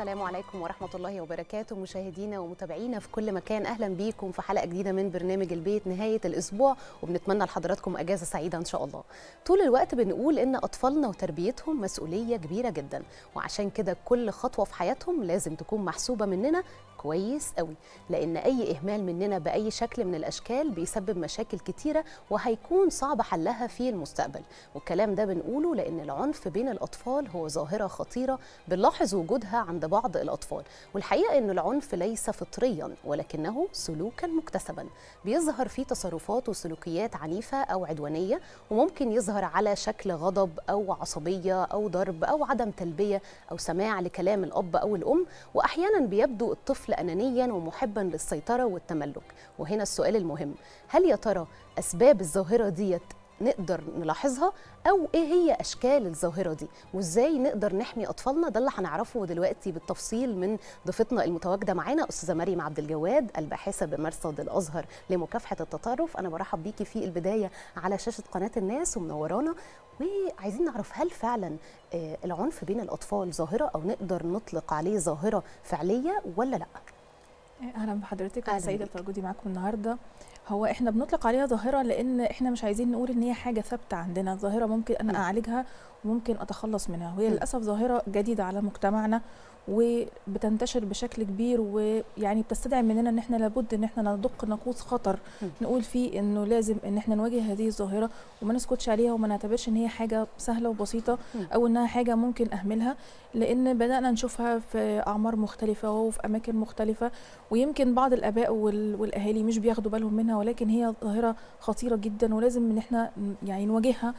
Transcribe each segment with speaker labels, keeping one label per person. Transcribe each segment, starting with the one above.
Speaker 1: السلام عليكم ورحمة الله وبركاته مشاهدينا ومتابعينا في كل مكان أهلا بيكم في حلقة جديدة من برنامج البيت نهاية الأسبوع وبنتمنى لحضراتكم أجازة سعيدة إن شاء الله طول الوقت بنقول إن أطفالنا وتربيتهم مسؤولية كبيرة جدا وعشان كده كل خطوة في حياتهم لازم تكون محسوبة مننا كويس قوي لان اي اهمال مننا باي شكل من الاشكال بيسبب مشاكل كتيره وهيكون صعب حلها في المستقبل والكلام ده بنقوله لان العنف بين الاطفال هو ظاهره خطيره بنلاحظ وجودها عند بعض الاطفال والحقيقه ان العنف ليس فطريا ولكنه سلوكا مكتسبا بيظهر في تصرفات وسلوكيات عنيفه او عدوانيه وممكن يظهر على شكل غضب او عصبيه او ضرب او عدم تلبيه او سماع لكلام الاب او الام واحيانا بيبدو الطفل انانيا ومحبا للسيطره والتملك وهنا السؤال المهم هل يا ترى اسباب الظاهره ديت نقدر نلاحظها او ايه هي اشكال الظاهره دي وازاي نقدر نحمي اطفالنا ده اللي هنعرفه دلوقتي بالتفصيل من ضيفتنا المتواجده معانا استاذه مريم عبد الجواد الباحثه بمرصد الازهر لمكافحه التطرف انا برحب بيكي في البدايه على شاشه قناه الناس ومنورانا وعايزين نعرف هل فعلا العنف بين الاطفال ظاهره او نقدر نطلق عليه ظاهره فعليه ولا لا
Speaker 2: اهلا بحضرتك انا سعيده بتواجدي معاكم النهارده هو احنا بنطلق عليها ظاهره لان احنا مش عايزين نقول ان هي حاجه ثابته عندنا ظاهره ممكن انا اعالجها وممكن اتخلص منها وهي للاسف ظاهره جديده على مجتمعنا وبتنتشر بشكل كبير ويعني بتستدعي مننا ان احنا لابد ان احنا ندق ناقوس خطر نقول فيه انه لازم ان احنا نواجه هذه الظاهره وما نسكتش عليها وما نعتبرش ان هي حاجه سهله وبسيطه او انها حاجه ممكن اهملها لان بدانا نشوفها في اعمار مختلفه وفي اماكن مختلفه ويمكن بعض الاباء والاهالي مش بياخدوا بالهم منها ولكن هي ظاهره خطيره جدا ولازم ان احنا يعني نواجهها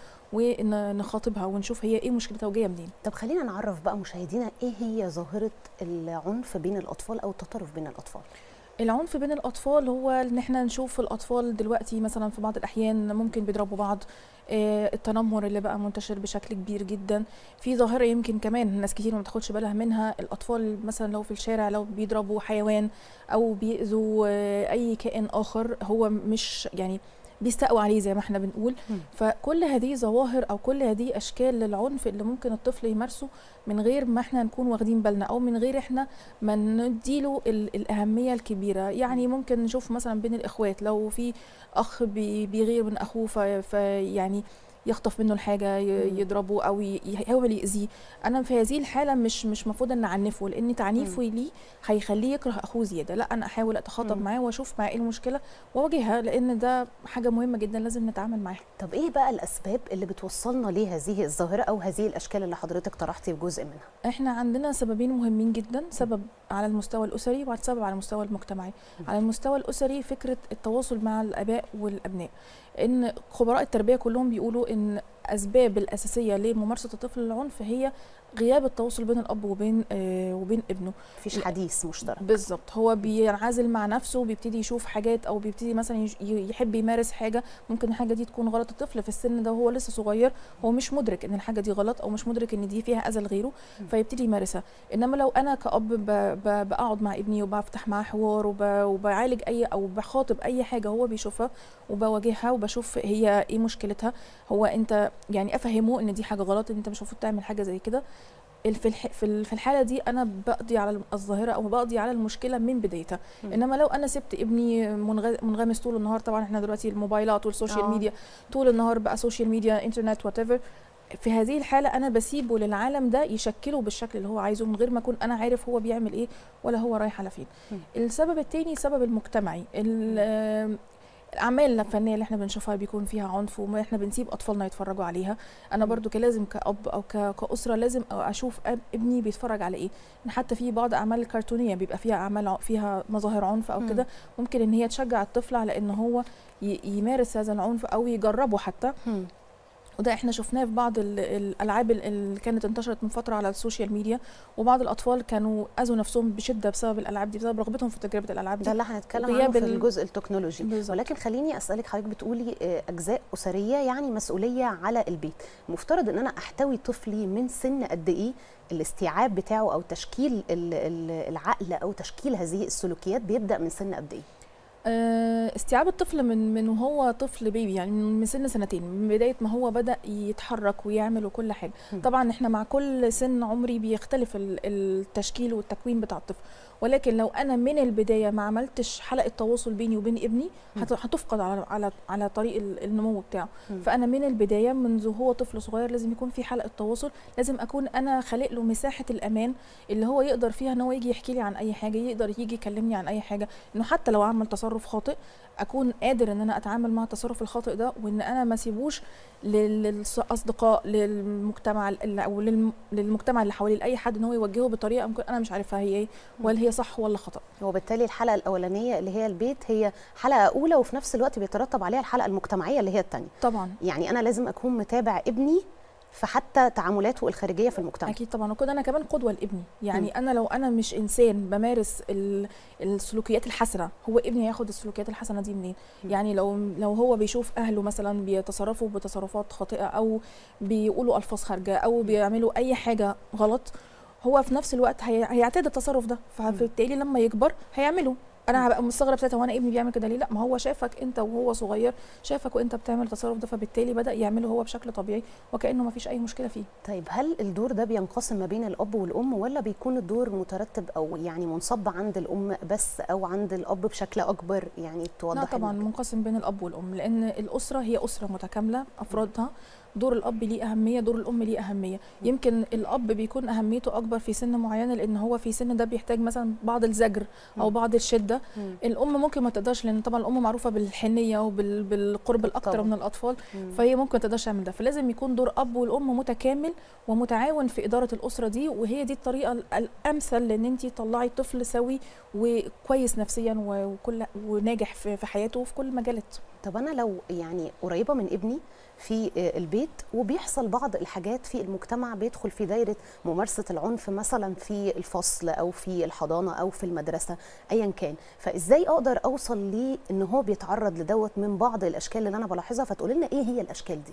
Speaker 2: ونخاطبها ونشوف هي ايه مشكلتها وجايه منين
Speaker 1: طب خلينا نعرف بقى مشاهدينا ايه هي ظاهره العنف بين الاطفال او التطرف بين الاطفال
Speaker 2: العنف بين الاطفال هو ان احنا نشوف الاطفال دلوقتي مثلا في بعض الاحيان ممكن بيضربوا بعض آه التنمر اللي بقى منتشر بشكل كبير جدا في ظاهره يمكن كمان ناس كتير ما تاخدش بالها منها الاطفال مثلا لو في الشارع لو بيضربوا حيوان او بيأذوا آه اي كائن اخر هو مش يعني بيستقوا عليه زي ما احنا بنقول م. فكل هذه ظواهر او كل هذه اشكال للعنف اللي ممكن الطفل يمارسه من غير ما احنا نكون واخدين بالنا او من غير احنا ما نديله الاهميه الكبيره يعني ممكن نشوف مثلا بين الاخوات لو في اخ بيغير من اخوه فيعني يخطف منه الحاجه يضربه او يحاول يأذيه انا في هذه الحاله مش مش المفروض ان اعنفه لان تعنيفه ليه هيخليه يكره اخوه زياده لا انا احاول اتخاطب معاه واشوف معاه ايه المشكله واواجهها لان ده حاجه مهمه جدا لازم نتعامل معاها
Speaker 1: طب ايه بقى الاسباب اللي بتوصلنا لهذه الظاهره او هذه الاشكال اللي حضرتك طرحتي جزء منها
Speaker 2: احنا عندنا سببين مهمين جدا سبب على المستوى الاسري وسبب على المستوى المجتمعي على المستوى الاسري فكره التواصل مع الاباء والابناء ان خبراء التربيه كلهم بيقولوا ان اسباب الاساسيه لممارسه الطفل للعنف هي غياب التواصل بين الاب وبين آه وبين ابنه
Speaker 1: مفيش حديث مشترك
Speaker 2: بالظبط هو بينعزل مع نفسه بيبتدي يشوف حاجات او بيبتدي مثلا يحب يمارس حاجه ممكن الحاجه دي تكون غلط الطفل في السن ده وهو لسه صغير هو مش مدرك ان الحاجه دي غلط او مش مدرك ان دي فيها اذى لغيره فيبتدي يمارسها انما لو انا كاب بقعد مع ابني وبفتح معاه حوار وبعالج اي او بخاطب اي حاجه هو بيشوفها وبواجهها وبشوف هي ايه مشكلتها هو انت يعني افهمه ان دي حاجه غلط ان انت مش المفروض تعمل حاجه زي كده في في الحاله دي انا بقضي على الظاهره او بقضي على المشكله من بدايتها م. انما لو انا سبت ابني منغمس طول النهار طبعا احنا دلوقتي الموبايلات والسوشيال أوه. ميديا طول النهار بقى سوشيال ميديا انترنت وات في هذه الحاله انا بسيبه للعالم ده يشكله بالشكل اللي هو عايزه من غير ما اكون انا عارف هو بيعمل ايه ولا هو رايح على فين م. السبب الثاني سبب المجتمعي الاعمال الفنيه اللي احنا بنشوفها بيكون فيها عنف واحنا بنسيب اطفالنا يتفرجوا عليها انا برضو كلازم كاب او كاسره لازم اشوف ابني بيتفرج على ايه حتى في بعض اعمال الكرتونيه بيبقى فيها اعمال فيها مظاهر عنف او كده ممكن ان هي تشجع الطفل على ان هو يمارس هذا العنف او يجربه حتى وده احنا شفناه في بعض الالعاب اللي كانت انتشرت من فتره على السوشيال ميديا وبعض الاطفال كانوا اذوا نفسهم بشده بسبب الالعاب دي بسبب رغبتهم في تجربه الالعاب دي
Speaker 1: ده اللي هنتكلم عنه في الجزء التكنولوجي بالزبط. ولكن خليني اسالك حضرتك بتقولي اجزاء اسريه يعني مسؤوليه على البيت المفترض ان انا احتوي طفلي من سن قد ايه الاستيعاب بتاعه او تشكيل العقل او تشكيل هذه السلوكيات بيبدا من سن قد ايه
Speaker 2: آه، استيعاب الطفل من من وهو طفل بيبي يعني من سن سنتين من بدايه ما هو بدا يتحرك ويعمل وكل حاجه
Speaker 1: مم.
Speaker 2: طبعا احنا مع كل سن عمري بيختلف ال- التشكيل والتكوين بتاع الطفل ولكن لو انا من البدايه ما عملتش حلقه تواصل بيني وبين ابني
Speaker 1: مم.
Speaker 2: هت- هتفقد على على على طريق ال- النمو بتاعه
Speaker 1: مم.
Speaker 2: فانا من البدايه منذ هو طفل صغير لازم يكون في حلقه تواصل لازم اكون انا خالق له مساحه الامان اللي هو يقدر فيها ان هو يجي يحكي لي عن اي حاجه يقدر يجي يكلمني عن اي حاجه انه حتى لو عمل تصرف خاطئ اكون قادر ان انا اتعامل مع التصرف الخاطئ ده وان انا ما اسيبوش لل- للاصدقاء للمجتمع ال- او للم- للمجتمع اللي حواليه لاي حد ان هو يوجهه بطريقه ممكن انا مش عارفها هي ايه ولا هي صح ولا خطا
Speaker 1: وبالتالي الحلقه الاولانيه اللي هي البيت هي حلقه اولى وفي نفس الوقت بيترتب عليها الحلقه المجتمعيه اللي هي الثانيه
Speaker 2: طبعا
Speaker 1: يعني انا لازم اكون متابع ابني في حتى تعاملاته الخارجيه في المجتمع
Speaker 2: اكيد طبعا وكده انا كمان قدوه لابني يعني انا لو انا مش انسان بمارس ال- السلوكيات الحسنه هو ابني هياخد السلوكيات الحسنه دي منين
Speaker 1: مم.
Speaker 2: يعني لو لو هو بيشوف اهله مثلا بيتصرفوا بتصرفات خاطئه او بيقولوا الفاظ خارجه او بيعملوا اي حاجه غلط هو في نفس الوقت هي- هيعتاد التصرف ده فبالتالي لما يكبر هيعمله انا هبقى مستغرب ساعتها وانا ابني بيعمل كده ليه لا ما هو شافك انت وهو صغير شافك وانت بتعمل التصرف ده فبالتالي بدا يعمله هو بشكل طبيعي وكانه ما فيش اي مشكله فيه
Speaker 1: طيب هل الدور ده بينقسم ما بين الاب والام ولا بيكون الدور مترتب او يعني منصب عند الام بس او عند الاب بشكل اكبر يعني توضح
Speaker 2: لا طبعا
Speaker 1: لنا.
Speaker 2: منقسم بين الاب والام لان الاسره هي اسره متكامله افرادها دور الاب ليه اهميه دور الام ليه اهميه يمكن الاب بيكون اهميته اكبر في سن معينه لان هو في سن ده بيحتاج مثلا بعض الزجر او
Speaker 1: مم.
Speaker 2: بعض الشده
Speaker 1: مم.
Speaker 2: الام ممكن ما تقدرش لان طبعا الام معروفه بالحنيه وبالقرب الاكتر
Speaker 1: طبعاً.
Speaker 2: من الاطفال
Speaker 1: مم.
Speaker 2: فهي ممكن ما تقدرش تعمل ده فلازم يكون دور اب والام متكامل ومتعاون في اداره الاسره دي وهي دي الطريقه ال- الامثل لان انت تطلعي طفل سوي وكويس نفسيا و- وكل وناجح في في حياته وفي كل المجالات
Speaker 1: طب انا لو يعني قريبه من ابني في آه، البيت وبيحصل بعض الحاجات في المجتمع بيدخل في دايره ممارسه العنف مثلا في الفصل او في الحضانه او في المدرسه ايا كان فازاي اقدر اوصل ليه ان هو بيتعرض لدوت من بعض الاشكال اللي انا بلاحظها فتقول لنا ايه هي الاشكال دي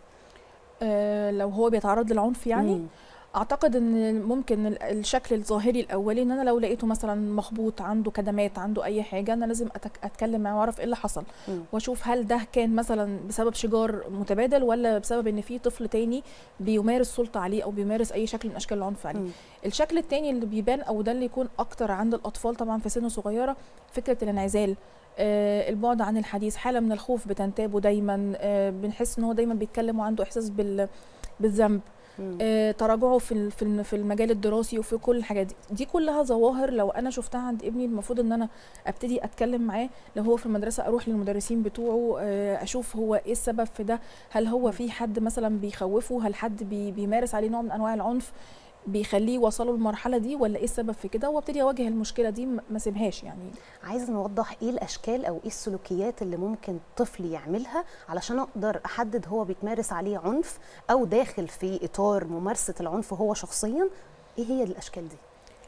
Speaker 2: آه، لو هو بيتعرض للعنف يعني
Speaker 1: مم.
Speaker 2: اعتقد ان ممكن ال- الشكل الظاهري الاولي ان انا لو لقيته مثلا مخبوط عنده كدمات عنده اي حاجه انا لازم أتك- اتكلم معاه واعرف ايه اللي حصل
Speaker 1: مم.
Speaker 2: واشوف هل ده كان مثلا بسبب شجار متبادل ولا بسبب ان في طفل تاني بيمارس سلطه عليه او بيمارس اي شكل من اشكال العنف عليه
Speaker 1: مم.
Speaker 2: الشكل التاني اللي بيبان او ده اللي يكون اكتر عند الاطفال طبعا في سن صغيره فكره الانعزال آه البعد عن الحديث حاله من الخوف بتنتابه دايما آه بنحس ان هو دايما بيتكلم وعنده احساس بال بالذنب
Speaker 1: مم.
Speaker 2: آه، تراجعه في ال- في الم- في المجال الدراسي وفي كل الحاجات دي دي كلها ظواهر لو انا شفتها عند ابني المفروض ان انا ابتدي اتكلم معاه لو هو في المدرسه اروح للمدرسين بتوعه آه، اشوف هو ايه السبب في ده هل هو في حد مثلا بيخوفه هل حد بي بيمارس عليه نوع من انواع العنف بيخليه يوصله المرحله دي ولا ايه السبب في كده وابتدي اواجه المشكله دي ما ما اسيبهاش يعني
Speaker 1: عايزه نوضح ايه الاشكال او ايه السلوكيات اللي ممكن طفل يعملها علشان اقدر احدد هو بيتمارس عليه عنف او داخل في اطار ممارسه العنف هو شخصيا ايه هي الاشكال دي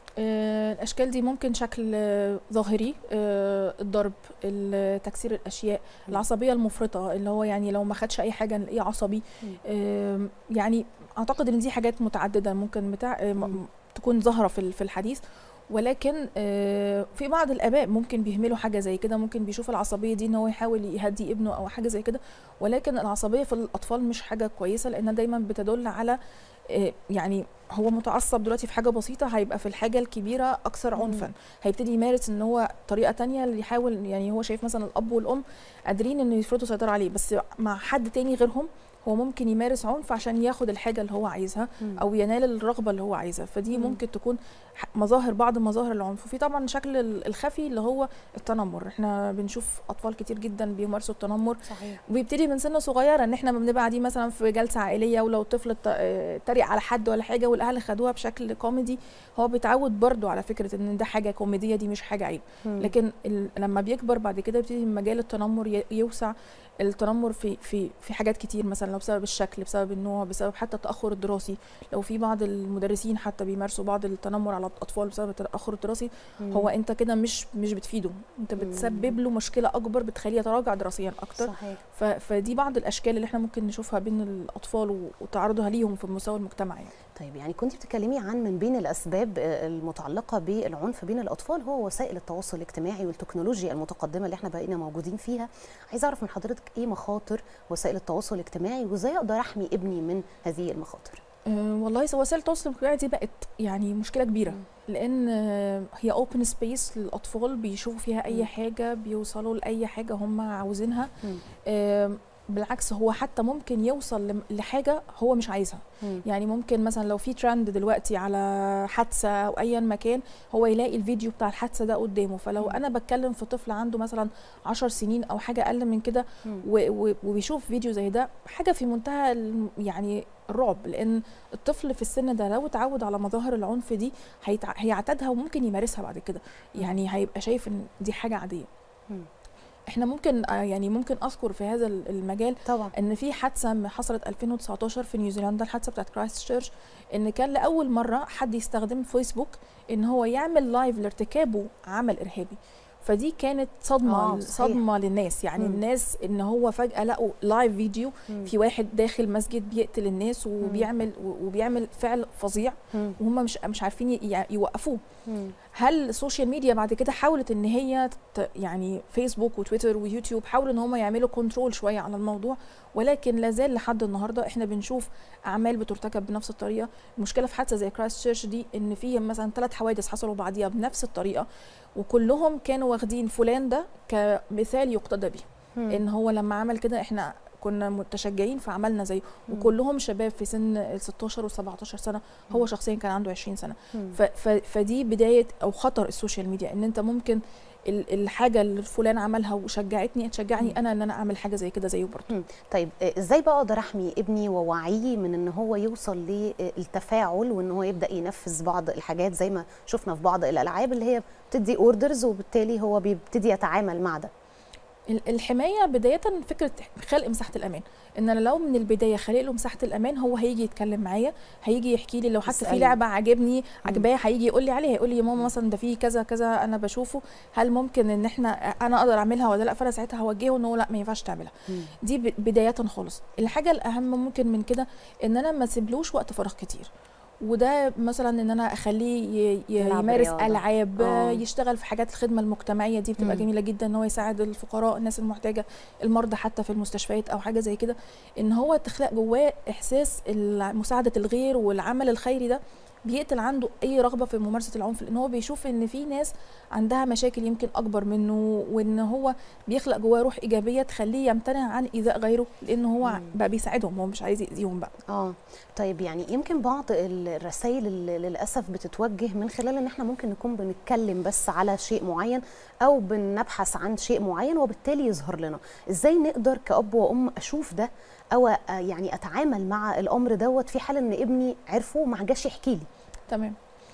Speaker 2: آه، الاشكال دي ممكن شكل آه، ظاهري آه، الضرب ال- تكسير الاشياء
Speaker 1: مم.
Speaker 2: العصبيه المفرطه اللي هو يعني لو ما خدش اي حاجه نلاقيه عصبي آم، يعني اعتقد ان دي حاجات متعدده ممكن بتاع آه، م-
Speaker 1: مم.
Speaker 2: تكون ظاهره في ال- في الحديث ولكن آه، في بعض الاباء ممكن بيهملوا حاجه زي كده ممكن بيشوف العصبيه دي ان هو يحاول يهدي ابنه او حاجه زي كده ولكن العصبيه في الاطفال مش حاجه كويسه لانها دايما بتدل على آه، يعني هو متعصب دلوقتي في حاجه بسيطه هيبقى في الحاجه الكبيره اكثر
Speaker 1: مم.
Speaker 2: عنفا هيبتدي يمارس ان هو طريقه تانية اللي يحاول يعني هو شايف مثلا الاب والام قادرين انه يفرضوا سيطره عليه بس مع حد تاني غيرهم هو ممكن يمارس عنف عشان ياخد الحاجه اللي هو عايزها او ينال الرغبه اللي هو عايزها فدي
Speaker 1: مم.
Speaker 2: ممكن تكون ح- مظاهر بعض مظاهر العنف وفي طبعا شكل ال- الخفي اللي هو التنمر احنا بنشوف اطفال كتير جدا بيمارسوا التنمر
Speaker 1: صحيح
Speaker 2: وبيبتدي من سن صغيره ان احنا لما بنبقى قاعدين مثلا في جلسه عائليه ولو طفل ت- آه، اتريق على حد ولا حاجه والاهل خدوها بشكل كوميدي هو بيتعود برضو على فكره ان ده حاجه كوميديه دي مش حاجه عيب لكن ال- لما بيكبر بعد كده بيبتدي مجال التنمر ي- يوسع التنمر في في في حاجات كتير مثلا لو بسبب الشكل بسبب النوع بسبب حتى التاخر الدراسي لو في بعض المدرسين حتى بيمارسوا بعض التنمر على الاطفال بسبب التاخر الدراسي هو انت كده مش مش بتفيده انت
Speaker 1: مم.
Speaker 2: بتسبب له مشكله اكبر بتخليه يتراجع دراسيا اكتر
Speaker 1: صحيح
Speaker 2: ف- فدي بعض الاشكال اللي احنا ممكن نشوفها بين الاطفال و- وتعرضها ليهم في المستوى المجتمعي يعني.
Speaker 1: طيب يعني كنت بتتكلمي عن من بين الاسباب آه، المتعلقه بالعنف بين الاطفال هو وسائل التواصل الاجتماعي والتكنولوجيا المتقدمه اللي احنا بقينا موجودين فيها عايزه اعرف من حضرتك ايه مخاطر وسائل التواصل الاجتماعي وازاي اقدر احمي ابني من هذه المخاطر
Speaker 2: أه والله سو- وسائل التواصل الاجتماعي دي بقت يعني مشكله كبيره
Speaker 1: مم.
Speaker 2: لان آه، هي اوبن سبيس للاطفال بيشوفوا فيها
Speaker 1: مم.
Speaker 2: اي حاجه بيوصلوا لاي حاجه هم عاوزينها
Speaker 1: مم.
Speaker 2: آه، بالعكس هو حتى ممكن يوصل لم- لحاجه هو مش عايزها
Speaker 1: مم.
Speaker 2: يعني ممكن مثلا لو في ترند دلوقتي على حادثه او ايا مكان هو يلاقي الفيديو بتاع الحادثه ده قدامه فلو
Speaker 1: مم.
Speaker 2: انا بتكلم في طفل عنده مثلا 10 سنين او حاجه اقل من كده
Speaker 1: مم.
Speaker 2: و- و- وبيشوف فيديو زي ده حاجه في منتهى الم- يعني الرعب لان الطفل في السن ده لو اتعود على مظاهر العنف دي هيتع- هيعتادها وممكن يمارسها بعد كده يعني هيبقى شايف ان دي حاجه عاديه
Speaker 1: مم.
Speaker 2: احنا ممكن آه، يعني ممكن اذكر في هذا ال- المجال
Speaker 1: طبعا
Speaker 2: ان في حادثه م- حصلت 2019 في نيوزيلندا الحادثه بتاعت كرايست تشيرش ان كان لاول مره حد يستخدم فيسبوك ان هو يعمل لايف لارتكابه عمل ارهابي فدي كانت صدمه
Speaker 1: آه،
Speaker 2: آه
Speaker 1: صحيح.
Speaker 2: صدمه للناس يعني
Speaker 1: مم.
Speaker 2: الناس ان هو فجاه لقوا لايف فيديو
Speaker 1: مم.
Speaker 2: في واحد داخل مسجد بيقتل الناس وبيعمل وبيعمل فعل فظيع
Speaker 1: مم.
Speaker 2: وهم مش مش عارفين ي- يوقفوه
Speaker 1: مم.
Speaker 2: هل السوشيال ميديا بعد كده حاولت ان هي ت- يعني فيسبوك وتويتر ويوتيوب حاولوا ان هم يعملوا كنترول شويه على الموضوع ولكن لا زال لحد النهارده احنا بنشوف اعمال بترتكب بنفس الطريقه المشكله في حادثه زي كرايست تشيرش دي ان في مثلا ثلاث حوادث حصلوا بعديها بنفس الطريقه وكلهم كانوا واخدين فلان ده كمثال يقتدى به
Speaker 1: مم.
Speaker 2: ان هو لما عمل كده احنا كنا متشجعين فعملنا زيه
Speaker 1: مم.
Speaker 2: وكلهم شباب في سن ال 16 و 17 سنه هو
Speaker 1: مم.
Speaker 2: شخصيا كان عنده 20 سنه
Speaker 1: مم.
Speaker 2: ف ف فدي بدايه او خطر السوشيال ميديا ان انت ممكن ال- الحاجه اللي فلان عملها وشجعتني تشجعني
Speaker 1: مم.
Speaker 2: انا ان انا اعمل حاجه زي كده زيه برضه
Speaker 1: طيب آه، ازاي بقى اقدر احمي ابني واوعيه من ان هو يوصل للتفاعل وان هو يبدا ينفذ بعض الحاجات زي ما شفنا في بعض الالعاب اللي هي بتدي اوردرز وبالتالي هو بيبتدي يتعامل مع ده
Speaker 2: ال- الحمايه بدايه فكره خلق مساحه الامان ان انا لو من البدايه خالق له مساحه الامان هو هيجي يتكلم معايا هيجي يحكي لي لو حتى في
Speaker 1: يسألني.
Speaker 2: لعبه عاجبني عجباه هيجي يقول لي عليها يقول لي يا ماما
Speaker 1: مم.
Speaker 2: مثلا ده في كذا كذا انا بشوفه هل ممكن ان احنا انا اقدر اعملها ولا لا فانا ساعتها هوجهه ان هو لا ما ينفعش تعملها دي ب- بدايه خالص الحاجه الاهم ممكن من كده ان انا ما اسيبلوش وقت فراغ كتير وده مثلا ان انا اخليه ي- ي-
Speaker 1: يلعب
Speaker 2: يمارس
Speaker 1: رياضة.
Speaker 2: العاب
Speaker 1: آه.
Speaker 2: يشتغل في حاجات الخدمه المجتمعيه دي بتبقى
Speaker 1: مم.
Speaker 2: جميله جدا ان هو يساعد الفقراء الناس المحتاجه المرضى حتى في المستشفيات او حاجه زي كده ان هو تخلق جواه احساس ال- مساعده الغير والعمل الخيري ده بيقتل عنده اي رغبه في ممارسه العنف لان هو بيشوف ان في ناس عندها مشاكل يمكن اكبر منه وان هو بيخلق جواه روح ايجابيه تخليه يمتنع عن ايذاء غيره لان هو
Speaker 1: مم.
Speaker 2: بقى بيساعدهم هو مش عايز يأذيهم بقى
Speaker 1: اه طيب يعني يمكن بعض الرسائل اللي للاسف بتتوجه من خلال ان احنا ممكن نكون بنتكلم بس على شيء معين او بنبحث عن شيء معين وبالتالي يظهر لنا ازاي نقدر كأب وام اشوف ده او آه، يعني اتعامل مع الامر دوت في حال ان ابني عرفه وما جاش يحكي لي
Speaker 2: تمام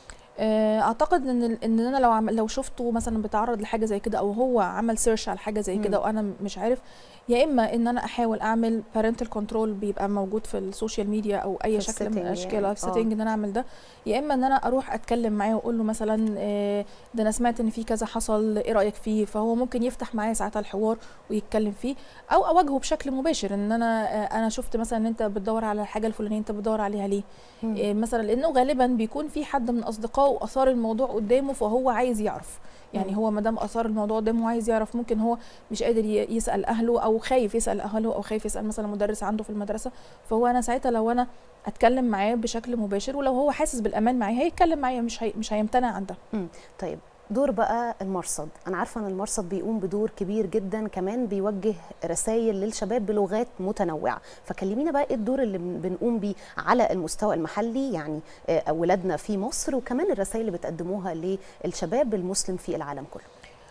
Speaker 2: آه، اعتقد ان ال- ان انا لو عم لو شفته مثلا بيتعرض لحاجه زي كده او هو عمل سيرش على حاجه زي كده
Speaker 1: مم.
Speaker 2: وانا م- مش عارف يا اما ان انا احاول اعمل parental كنترول بيبقى موجود في السوشيال ميديا او اي
Speaker 1: في
Speaker 2: شكل من
Speaker 1: الsetting
Speaker 2: الاشكال
Speaker 1: يعني.
Speaker 2: او
Speaker 1: آه.
Speaker 2: السيتنج ان انا اعمل ده يا اما ان انا اروح اتكلم معاه واقول له مثلا آه، ده انا سمعت ان في كذا حصل ايه رايك فيه فهو ممكن يفتح معايا ساعتها الحوار ويتكلم فيه او اواجهه بشكل مباشر ان انا آه، انا شفت مثلا ان انت بتدور على الحاجه الفلانيه انت بتدور عليها ليه
Speaker 1: مم.
Speaker 2: إيه مثلا لانه غالبا بيكون في حد من اصدقائه اثار الموضوع قدامه فهو عايز يعرف يعني
Speaker 1: مم.
Speaker 2: هو ما دام اثار الموضوع قدامه وعايز يعرف ممكن هو مش قادر ي- يسال اهله او خايف يسال اهله او خايف يسال مثلا مدرس عنده في المدرسه فهو انا ساعتها لو انا اتكلم معاه بشكل مباشر ولو هو حاسس بالامان معايا هيتكلم معايا مش هي مش هيمتنع عن ده
Speaker 1: طيب دور بقى المرصد انا عارفه ان المرصد بيقوم بدور كبير جدا كمان بيوجه رسائل للشباب بلغات متنوعه فكلمينا بقى ايه الدور اللي بن- بنقوم بيه على المستوى المحلي يعني آه، اولادنا في مصر وكمان الرسائل اللي بتقدموها للشباب المسلم في العالم كله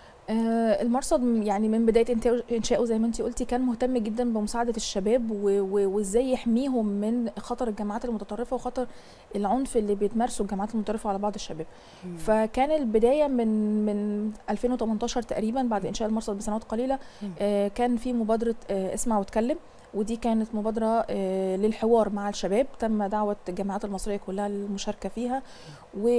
Speaker 2: آه، المرصد م- يعني من بدايه إنتاج- انشائه زي ما انت قلتي كان مهتم جدا بمساعده الشباب و- و- وازاي يحميهم من خطر الجماعات المتطرفه وخطر العنف اللي بيتمارسه الجماعات المتطرفه على بعض الشباب فكان البدايه من من 2018 تقريبا بعد انشاء المرصد بسنوات قليله
Speaker 1: مم.
Speaker 2: آه، كان في مبادره آه، اسمع واتكلم ودي كانت مبادرة آه، للحوار مع الشباب تم دعوة الجامعات المصرية كلها للمشاركة فيها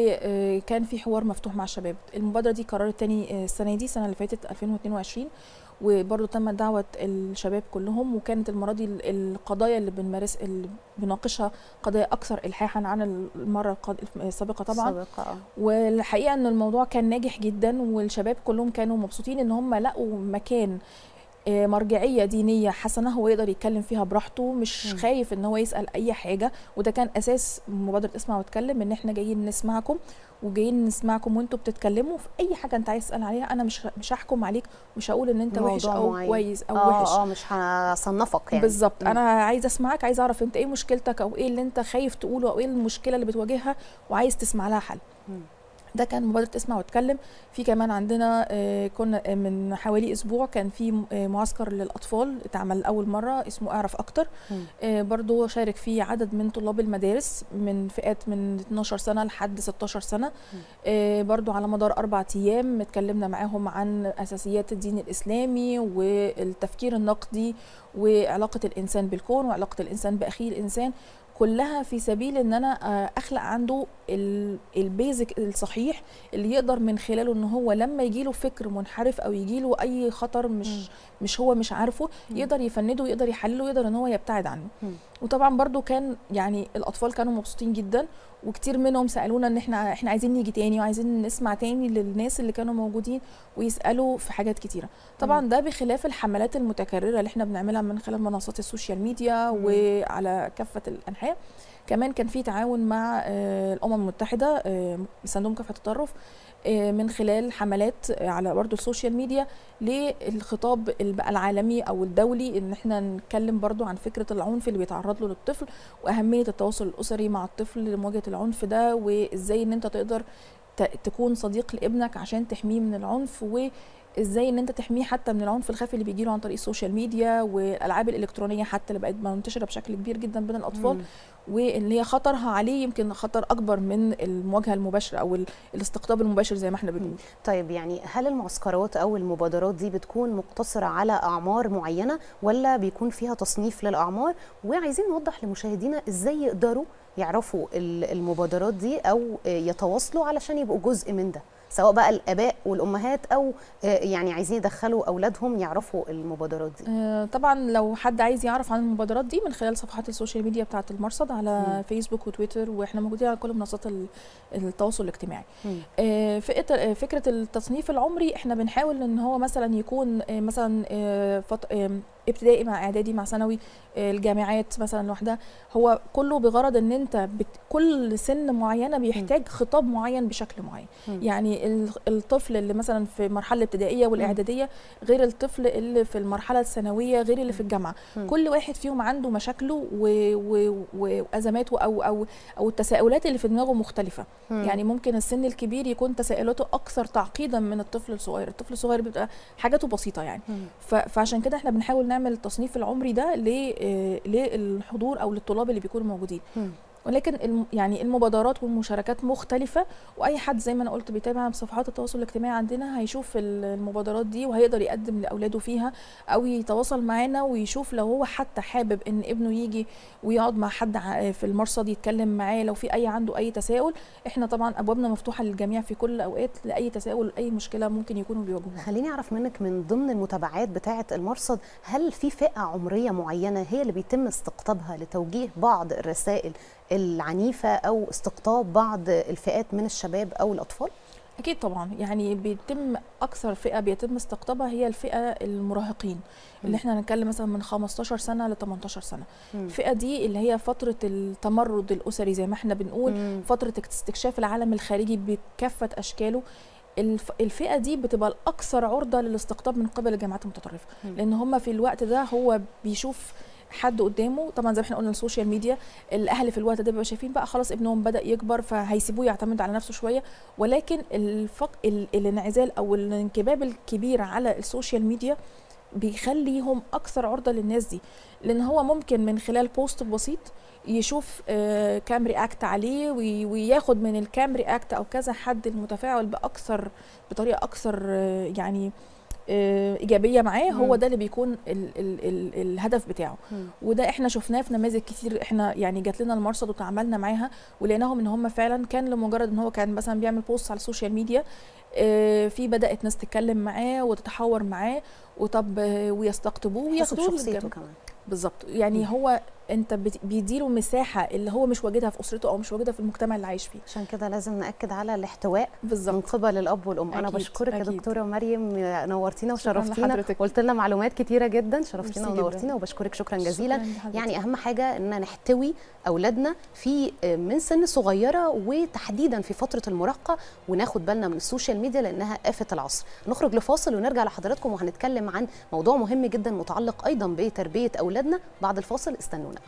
Speaker 2: وكان في حوار مفتوح مع الشباب المبادرة دي قررت تاني آه، السنة دي السنة اللي فاتت 2022 وبرضه تم دعوه الشباب كلهم وكانت المره دي ال- القضايا اللي بنمارس اللي بناقشها قضايا اكثر الحاحا عن المره القاد- السابقه طبعا
Speaker 1: سابقة اه
Speaker 2: والحقيقه ان الموضوع كان ناجح جدا والشباب كلهم كانوا مبسوطين ان هم لقوا مكان آه، مرجعيه دينيه حسنه هو يقدر يتكلم فيها براحته مش
Speaker 1: مم.
Speaker 2: خايف ان هو يسال اي حاجه وده كان اساس مبادره اسمع واتكلم ان احنا جايين نسمعكم وجايين نسمعكم وانتوا بتتكلموا في اي حاجه انت عايز تسال عليها انا مش مش هحكم عليك مش هقول ان انت وحش
Speaker 1: موضوع
Speaker 2: او
Speaker 1: معين.
Speaker 2: كويس او
Speaker 1: اه
Speaker 2: وحش
Speaker 1: اه مش هصنفك يعني
Speaker 2: بالظبط
Speaker 1: مم.
Speaker 2: انا عايزه اسمعك عايزه اعرف انت ايه مشكلتك او ايه اللي انت خايف تقوله او ايه المشكله اللي بتواجهها وعايز تسمع لها حل
Speaker 1: مم.
Speaker 2: ده كان مبادره اسمع واتكلم في كمان عندنا آه، كنا آه، من حوالي اسبوع كان في م- آه، معسكر للاطفال اتعمل لاول مره اسمه اعرف اكتر
Speaker 1: مم.
Speaker 2: آه، برضو شارك فيه عدد من طلاب المدارس من فئات من 12 سنه لحد 16 سنه آه، برضو على مدار اربع ايام اتكلمنا معاهم عن اساسيات الدين الاسلامي والتفكير النقدي وعلاقه الانسان بالكون وعلاقه الانسان باخيه الانسان كلها في سبيل ان انا آه، اخلق عنده ال- البيزك الصحيح اللي يقدر من خلاله ان هو لما يجيله فكر منحرف او يجيله اي خطر
Speaker 1: مم.
Speaker 2: مش مش هو مش عارفه
Speaker 1: مم.
Speaker 2: يقدر يفنده ويقدر يحلله ويقدر ان هو يبتعد عنه
Speaker 1: مم.
Speaker 2: وطبعا برضو كان يعني الاطفال كانوا مبسوطين جدا وكتير منهم سالونا ان احنا احنا عايزين نيجي تاني وعايزين نسمع تاني للناس اللي كانوا موجودين ويسالوا في حاجات كتيره طبعا ده بخلاف الحملات المتكرره اللي احنا بنعملها من خلال منصات السوشيال ميديا
Speaker 1: مم.
Speaker 2: وعلى كافه الانحاء كمان كان في تعاون مع آه، الامم المتحده آه، صندوق مكافحه التطرف آه، من خلال حملات آه، على برضو السوشيال ميديا للخطاب ال- بقى العالمي او الدولي ان احنا نتكلم برضو عن فكره العنف اللي بيتعرض له للطفل واهميه التواصل الاسري مع الطفل لمواجهه العنف ده وازاي ان انت تقدر ت- تكون صديق لابنك عشان تحميه من العنف وازاي ان انت تحميه حتى من العنف الخفي اللي بيجيله عن طريق السوشيال ميديا والالعاب الالكترونيه حتى اللي بقت منتشره بشكل كبير جدا بين الاطفال
Speaker 1: مم.
Speaker 2: واللي هي خطرها عليه يمكن خطر اكبر من المواجهه المباشره او ال- الاستقطاب المباشر زي ما احنا بنقول
Speaker 1: طيب يعني هل المعسكرات او المبادرات دي بتكون مقتصره على اعمار معينه ولا بيكون فيها تصنيف للاعمار وعايزين نوضح لمشاهدينا ازاي يقدروا يعرفوا ال- المبادرات دي او يتواصلوا علشان يبقوا جزء من ده سواء بقى الاباء والامهات او يعني عايزين يدخلوا اولادهم يعرفوا المبادرات دي
Speaker 2: آه، طبعا لو حد عايز يعرف عن المبادرات دي من خلال صفحات السوشيال ميديا بتاعه المرصد على
Speaker 1: مم.
Speaker 2: فيسبوك وتويتر واحنا موجودين على كل منصات ال- التواصل الاجتماعي
Speaker 1: مم.
Speaker 2: آه، فئة- آه، فكره التصنيف العمري احنا بنحاول ان هو مثلا يكون آه، مثلا آه، فط- آم، ابتدائي مع اعدادي مع ثانوي آه، الجامعات مثلا لوحدها هو كله بغرض ان انت بت كل سن معينه بيحتاج خطاب معين بشكل معين
Speaker 1: مم.
Speaker 2: يعني ال- الطفل اللي مثلا في المرحله الابتدائيه والاعداديه غير الطفل اللي في المرحله الثانويه غير اللي في الجامعه
Speaker 1: مم.
Speaker 2: كل واحد فيهم عنده مشاكله و- و- وازماته او او او التساؤلات اللي في دماغه مختلفه
Speaker 1: مم.
Speaker 2: يعني ممكن السن الكبير يكون تساؤلاته اكثر تعقيدا من الطفل الصغير الطفل الصغير بيبقى حاجاته بسيطه يعني
Speaker 1: مم.
Speaker 2: ف- فعشان كده احنا بنحاول نعمل التصنيف العمري ده ل- آه، للحضور او للطلاب اللي بيكونوا موجودين
Speaker 1: مم.
Speaker 2: ولكن الم- يعني المبادرات والمشاركات مختلفة وأي حد زي ما أنا قلت بيتابع صفحات التواصل الاجتماعي عندنا هيشوف ال- المبادرات دي وهيقدر يقدم لأولاده فيها أو يتواصل معانا ويشوف لو هو حتى حابب إن ابنه يجي ويقعد مع حد ع- في المرصد يتكلم معاه لو في أي عنده أي تساؤل إحنا طبعا أبوابنا مفتوحة للجميع في كل الأوقات لأي تساؤل أي مشكلة ممكن يكونوا بيواجهوها
Speaker 1: خليني اعرف منك من ضمن المتابعات بتاعه المرصد هل في فئه عمريه معينه هي اللي بيتم استقطابها لتوجيه بعض الرسائل العنيفه او استقطاب بعض الفئات من الشباب او الاطفال
Speaker 2: اكيد طبعا يعني بيتم اكثر فئه بيتم استقطابها هي الفئه المراهقين
Speaker 1: مم.
Speaker 2: اللي احنا هنتكلم مثلا من 15 سنه ل 18 سنه
Speaker 1: مم.
Speaker 2: الفئه دي اللي هي فتره التمرد الاسري زي ما احنا بنقول
Speaker 1: مم.
Speaker 2: فتره استكشاف العالم الخارجي بكافه اشكاله الف- الفئه دي بتبقى الاكثر عرضه للاستقطاب من قبل الجامعات المتطرفه
Speaker 1: مم.
Speaker 2: لان هم في الوقت ده هو بيشوف حد قدامه طبعا زي ما احنا قلنا السوشيال ميديا الاهل في الوقت ده بيبقوا شايفين بقى خلاص ابنهم بدا يكبر فهيسيبوه يعتمد على نفسه شويه ولكن الفق... ال... الانعزال او الانكباب الكبير على السوشيال ميديا بيخليهم اكثر عرضه للناس دي لان هو ممكن من خلال بوست بسيط يشوف آه، كام رياكت عليه وي- وياخد من الكام رياكت او كذا حد المتفاعل باكثر بطريقه اكثر آه، يعني آه، ايجابيه معاه هو
Speaker 1: مم.
Speaker 2: ده اللي بيكون ال ال ال الهدف بتاعه
Speaker 1: مم.
Speaker 2: وده احنا شفناه في نماذج كتير احنا يعني جات لنا المرصد وتعاملنا معاها ولقيناهم ان هم فعلا كان لمجرد ان هو كان مثلا بيعمل بوست على السوشيال ميديا آه، في بدات ناس تتكلم معاه وتتحاور معاه وطب آه، ويستقطبوه
Speaker 1: حسب
Speaker 2: وياخدوه
Speaker 1: شخصيته
Speaker 2: للجنة.
Speaker 1: كمان
Speaker 2: بالظبط يعني
Speaker 1: مم.
Speaker 2: هو انت بت- بيديله مساحه اللي هو مش واجدها في اسرته او مش واجدها في المجتمع اللي عايش فيه
Speaker 1: عشان كده لازم ناكد على الاحتواء من
Speaker 2: بالظبط
Speaker 1: قبل الاب والام انا
Speaker 2: أكيد،
Speaker 1: بشكرك يا
Speaker 2: أكيد.
Speaker 1: دكتوره مريم نورتينا
Speaker 2: شكراً
Speaker 1: وشرفتينا
Speaker 2: لحضرتك.
Speaker 1: قلت لنا معلومات كتيره جدا شرفتينا
Speaker 2: ميرسي جداً.
Speaker 1: ونورتينا وبشكرك شكرا جزيلا
Speaker 2: شكراً لحضرتك.
Speaker 1: يعني اهم حاجه ان نحتوي اولادنا في من سن صغيره وتحديدا في فتره المراهقه وناخد بالنا من السوشيال ميديا لانها آفة العصر نخرج لفاصل ونرجع لحضراتكم وهنتكلم عن موضوع مهم جدا متعلق ايضا بتربيه اولادنا بعد الفاصل استنونا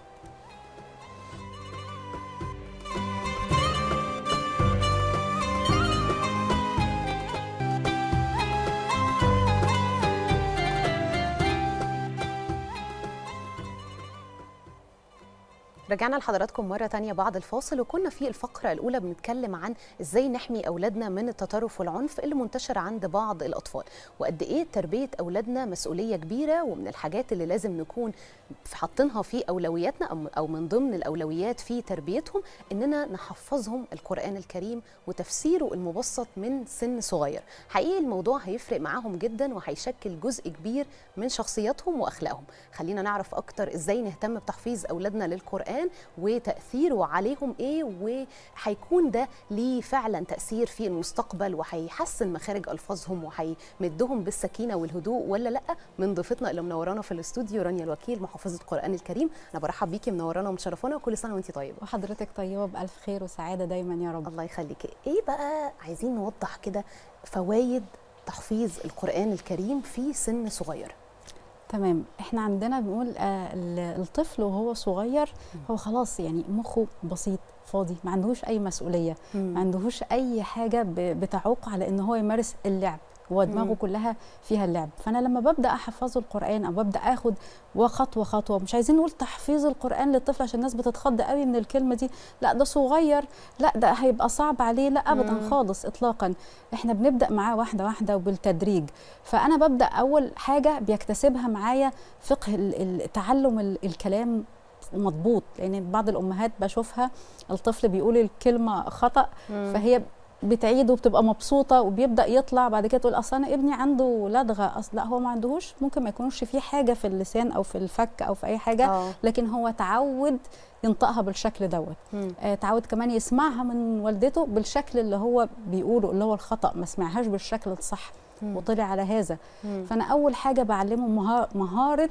Speaker 1: رجعنا لحضراتكم مرة تانية بعد الفاصل وكنا في الفقرة الأولى بنتكلم عن إزاي نحمي أولادنا من التطرف والعنف اللي منتشر عند بعض الأطفال وقد إيه تربية أولادنا مسؤولية كبيرة ومن الحاجات اللي لازم نكون حاطينها في أولوياتنا أو- أو من ضمن الأولويات في تربيتهم إننا نحفظهم القرآن الكريم وتفسيره المبسط من سن صغير حقيقي الموضوع هيفرق معاهم جدا وهيشكل جزء كبير من شخصياتهم وأخلاقهم خلينا نعرف أكتر إزاي نهتم بتحفيظ أولادنا للقرآن وتأثيره عليهم إيه وهيكون ده ليه فعلا تأثير في المستقبل وهيحسن مخارج ألفاظهم وهيمدهم بالسكينة والهدوء ولا لأ من ضيفتنا اللي منورانا في الاستوديو رانيا الوكيل محافظة القرآن الكريم أنا برحب بيكي منورانا ومشرفانا وكل سنة وأنت طيبة
Speaker 3: وحضرتك طيبه بالف خير وسعاده دايما يا رب
Speaker 1: الله يخليكي ايه بقى عايزين نوضح كده فوائد تحفيظ القرآن الكريم في سن صغير
Speaker 3: تمام احنا عندنا بنقول آه ال- الطفل وهو صغير هو خلاص يعني مخه بسيط فاضي ما عندهوش اي مسؤوليه ما عندهوش اي حاجه ب- بتعوق على ان هو يمارس اللعب هو دماغه
Speaker 1: مم.
Speaker 3: كلها فيها اللعب فانا لما ببدا احفظه القران او ببدا اخد وخطوه خطوه مش عايزين نقول تحفيظ القران للطفل عشان الناس بتتخض قوي من الكلمه دي لا ده صغير لا ده هيبقى صعب عليه لا ابدا
Speaker 1: مم.
Speaker 3: خالص اطلاقا احنا بنبدا معاه واحده واحده وبالتدريج فانا ببدا اول حاجه بيكتسبها معايا فقه ال- ال- تعلم ال- الكلام مضبوط لان بعض الامهات بشوفها الطفل بيقول الكلمه خطا فهي بتعيد وبتبقى مبسوطه وبيبدا يطلع بعد كده تقول اصل انا ابني عنده لدغه اصل لا هو ما عندهوش ممكن ما يكونش فيه حاجه في اللسان او في الفك او في اي حاجه
Speaker 1: اه
Speaker 3: لكن هو تعود ينطقها بالشكل دوت
Speaker 1: مم.
Speaker 3: آه، تعود كمان يسمعها من والدته بالشكل اللي هو بيقوله اللي هو الخطا ما سمعهاش بالشكل الصح
Speaker 1: مم.
Speaker 3: وطلع على هذا
Speaker 1: مم.
Speaker 3: فانا اول حاجه بعلمه مها- مهاره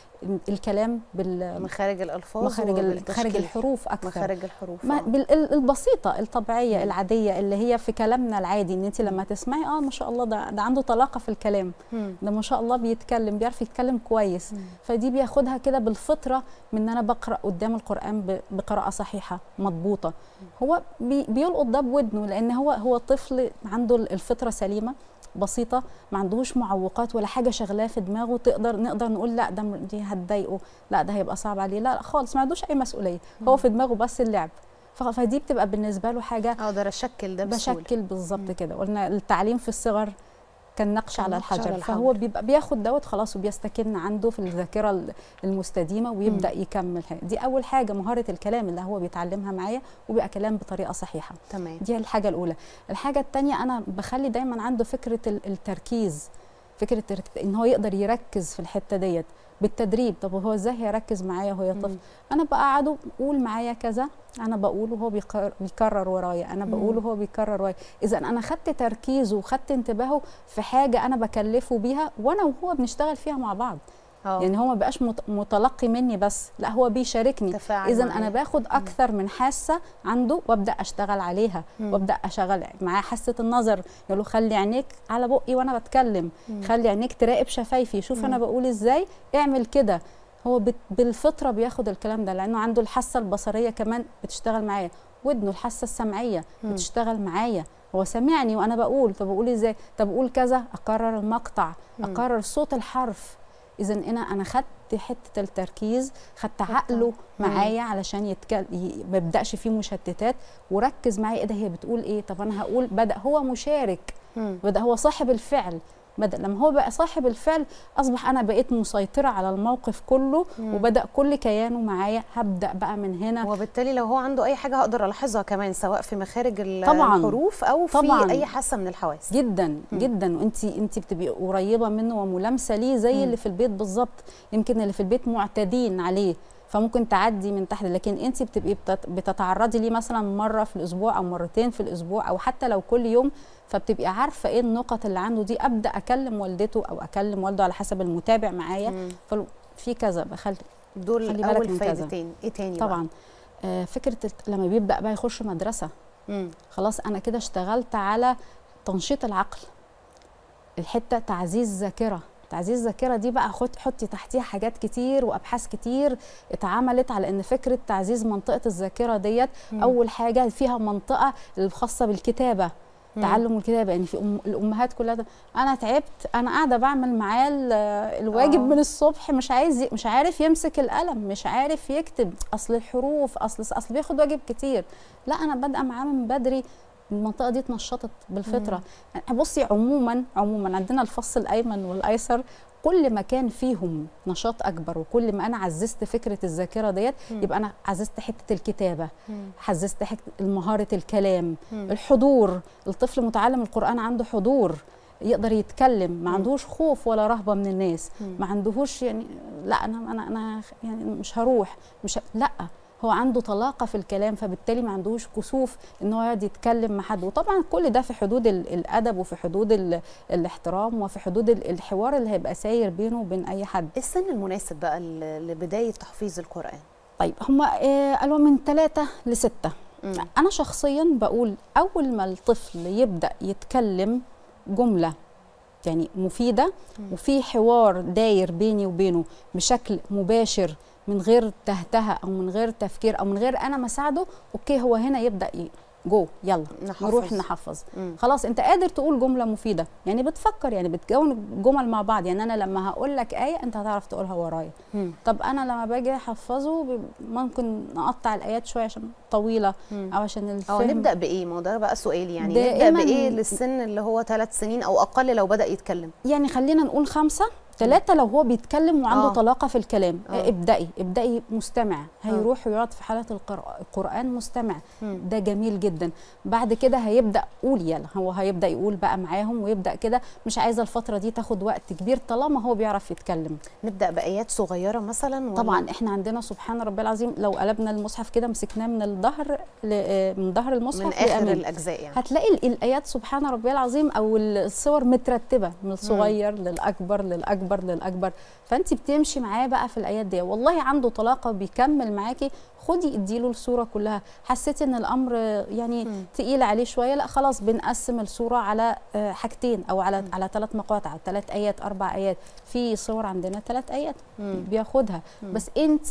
Speaker 3: الكلام بال
Speaker 1: مخارج الألفاظ
Speaker 3: مخارج ال-
Speaker 1: وبالتشكيل.
Speaker 3: مخارج الحروف اكثر
Speaker 1: مخارج الحروف
Speaker 3: ما
Speaker 1: آه.
Speaker 3: بال- ال- البسيطه الطبيعيه
Speaker 1: مم.
Speaker 3: العاديه اللي هي في كلامنا العادي ان انت لما تسمعي اه ما شاء الله ده ده عنده طلاقه في الكلام
Speaker 1: مم.
Speaker 3: ده ما شاء الله بيتكلم بيعرف يتكلم كويس
Speaker 1: مم.
Speaker 3: فدي بياخدها كده بالفطره من ان انا بقرا قدام القران ب- بقراءه صحيحه مضبوطه هو بي بيلقط ده بودنه لان هو هو طفل عنده الفطره سليمه بسيطه ما عندهوش معوقات ولا حاجه شغلاه في دماغه تقدر نقدر نقول لا ده م- دي هتضايقه لا ده هيبقى صعب عليه لا, لا خالص ما عندوش اي مسؤوليه هو في دماغه بس اللعب ف- فدي بتبقى بالنسبه له حاجه
Speaker 1: اقدر اشكل ده بسهوله
Speaker 3: بشكل بالظبط كده قلنا التعليم في الصغر كان نقش على
Speaker 1: كالنقش على
Speaker 3: الحجر
Speaker 1: الحجر.
Speaker 3: فهو بيبقى بياخد دوت خلاص وبيستكن عنده في الذاكره ال- المستديمه ويبدا يكمل دي اول حاجه مهاره الكلام اللي هو بيتعلمها معايا وبيبقى كلام بطريقه صحيحه
Speaker 1: تمام
Speaker 3: دي الحاجه الاولى الحاجه الثانيه انا بخلي دايما عنده فكره ال- التركيز فكره الترك- ان هو يقدر يركز في الحته ديت بالتدريب طب هو ازاي هيركز معايا وهو طفل
Speaker 1: مم.
Speaker 3: انا بقعده قول معايا كذا انا بقول وهو بيقر- بيكرر ورايا انا بقول
Speaker 1: مم.
Speaker 3: وهو بيكرر ورايا اذا انا خدت تركيزه وخدت انتباهه في حاجه انا بكلفه بيها وانا وهو بنشتغل فيها مع بعض
Speaker 1: اه
Speaker 3: يعني هو ما بقاش مت- متلقي مني بس لا هو بيشاركني
Speaker 1: تفاعل
Speaker 3: اذا
Speaker 1: معايا.
Speaker 3: انا باخد اكثر من حاسه عنده وابدا اشتغل عليها
Speaker 1: مم.
Speaker 3: وابدا اشغل معاه حاسه النظر يقول له خلي عينيك على بقي وانا بتكلم
Speaker 1: مم.
Speaker 3: خلي عينيك تراقب شفايفي شوف انا
Speaker 1: مم.
Speaker 3: بقول ازاي اعمل كده هو بت- بالفطره بياخد الكلام ده لانه عنده الحاسه البصريه كمان بتشتغل معايا ودنه الحاسه السمعيه
Speaker 1: مم.
Speaker 3: بتشتغل معايا هو سامعني وانا بقول طب اقول ازاي طب اقول كذا اكرر المقطع
Speaker 1: مم.
Speaker 3: اكرر صوت الحرف اذا انا انا خدت حته التركيز خدت عقله
Speaker 1: مم.
Speaker 3: معايا علشان يتكل... ي- ما يبداش فيه مشتتات وركز معايا ايه ده هي بتقول ايه طب انا هقول بدا هو مشارك
Speaker 1: مم.
Speaker 3: بدا هو صاحب الفعل بدأ لما هو بقى صاحب الفعل اصبح انا بقيت مسيطره على الموقف كله
Speaker 1: مم.
Speaker 3: وبدا كل كيانه معايا هبدا بقى من هنا
Speaker 1: وبالتالي لو هو عنده اي حاجه هقدر الاحظها كمان سواء في مخارج ال-
Speaker 3: طبعاً.
Speaker 1: الحروف او في
Speaker 3: طبعاً.
Speaker 1: اي حاسه من الحواس
Speaker 3: جدا
Speaker 1: مم.
Speaker 3: جدا وانت انت بتبقي قريبه منه وملامسه ليه زي
Speaker 1: مم.
Speaker 3: اللي في البيت بالظبط يمكن اللي في البيت معتادين عليه فممكن تعدي من تحت لكن انت بتبقي بتت- بتتعرضي ليه مثلا مره في الاسبوع او مرتين في الاسبوع او حتى لو كل يوم فبتبقي عارفه ايه النقط اللي عنده دي ابدا اكلم والدته او اكلم والده على حسب المتابع معايا
Speaker 1: مم.
Speaker 3: فلو في كذا بخلي
Speaker 1: دول
Speaker 3: خلي بالك
Speaker 1: اول
Speaker 3: من كذا.
Speaker 1: فايدتين ايه تاني بقى؟
Speaker 3: طبعا آه فكره الت- لما بيبدا بقى يخش مدرسه
Speaker 1: مم.
Speaker 3: خلاص انا كده اشتغلت على تنشيط العقل الحته تعزيز ذاكره تعزيز الذاكره دي بقى خد حطي تحتيها حاجات كتير وابحاث كتير اتعملت على ان فكره تعزيز منطقه الذاكره ديت
Speaker 1: مم.
Speaker 3: اول حاجه فيها منطقه الخاصه بالكتابه
Speaker 1: مم.
Speaker 3: تعلم الكتابه يعني في أم الامهات كلها ده انا تعبت انا قاعده بعمل معاه ال- الواجب
Speaker 1: آه.
Speaker 3: من الصبح مش عايز ي- مش عارف يمسك القلم مش عارف يكتب اصل الحروف اصل اصل بياخد واجب كتير لا انا بادئه معاه من بدري المنطقه دي اتنشطت بالفطره بصي عموما عموما عندنا الفص الايمن والايسر كل ما كان فيهم نشاط اكبر وكل ما انا عززت فكره الذاكره ديت
Speaker 1: مم.
Speaker 3: يبقى انا عززت حته الكتابه
Speaker 1: مم.
Speaker 3: عززت حته مهاره الكلام
Speaker 1: مم.
Speaker 3: الحضور الطفل متعلم القرآن عنده حضور يقدر يتكلم ما
Speaker 1: مم.
Speaker 3: عندهوش خوف ولا رهبة من الناس
Speaker 1: مم.
Speaker 3: ما عندهوش يعني لا أنا أنا أنا يعني مش هروح مش ه... لا هو عنده طلاقة في الكلام فبالتالي ما عندهوش كسوف ان هو يقعد يتكلم مع حد وطبعا كل ده في حدود ال- الأدب وفي حدود ال... الاحترام وفي حدود ال- الحوار اللي هيبقى ساير بينه وبين أي حد
Speaker 1: ايه السن المناسب بقى ل- لبدايه تحفيظ القران
Speaker 3: طيب هما آه قالوا من ثلاثة لستة
Speaker 1: مم.
Speaker 3: انا شخصيا بقول اول ما الطفل يبدا يتكلم جمله يعني مفيده
Speaker 1: مم.
Speaker 3: وفي حوار داير بيني وبينه بشكل مباشر من غير تهتهه او من غير تفكير او من غير انا ما اساعده اوكي هو هنا يبدا ي- جو يلا
Speaker 1: نحفظ.
Speaker 3: نروح نحفظ
Speaker 1: مم.
Speaker 3: خلاص انت قادر تقول جمله مفيده يعني بتفكر يعني بتكون جمل مع بعض يعني انا لما هقول لك ايه انت هتعرف تقولها ورايا
Speaker 1: مم.
Speaker 3: طب انا لما باجي احفظه ب- ممكن نقطع الايات شويه عشان طويله
Speaker 1: مم.
Speaker 3: او عشان
Speaker 1: اه
Speaker 3: الفهم
Speaker 1: نبدا بايه ما هو ده بقى سؤالي يعني
Speaker 3: دائماً-
Speaker 1: نبدا بايه للسن اللي هو ثلاث سنين او اقل لو بدا يتكلم
Speaker 3: يعني خلينا نقول خمسة ثلاثة لو هو بيتكلم وعنده
Speaker 1: آه.
Speaker 3: آه. طلاقة في الكلام
Speaker 1: آه.
Speaker 3: آه. ابدأي ابدأي مستمع هيروح ويقعد في حالة القرآ- القرآن مستمع
Speaker 1: مم.
Speaker 3: ده جميل جدا بعد كده هيبدأ قول يلا هو هيبدأ يقول بقى معاهم ويبدأ كده مش عايزة الفترة دي تاخد وقت كبير طالما هو بيعرف يتكلم
Speaker 1: نبدا بايات صغيره مثلا ولا؟
Speaker 3: طبعا احنا عندنا سبحان ربي العظيم لو قلبنا المصحف كده مسكناه من الظهر ل- آه، من ظهر المصحف
Speaker 1: من اخر
Speaker 3: لأمام.
Speaker 1: الاجزاء يعني
Speaker 3: هتلاقي ال- الايات سبحان ربي العظيم او الصور مترتبه من الصغير للاكبر للاكبر للاكبر فانت بتمشي معاه بقى في الايات دي والله عنده طلاقه بيكمل معاكي خدي اديله الصوره كلها حسيتي ان الامر يعني
Speaker 1: مم.
Speaker 3: تقيل عليه شويه لا خلاص بنقسم الصوره على آه، حاجتين او على على ثلاث مقاطع ثلاث ايات اربع ايات في صور عندنا ثلاث ايات
Speaker 1: مم.
Speaker 3: بياخدها
Speaker 1: مم.
Speaker 3: بس انت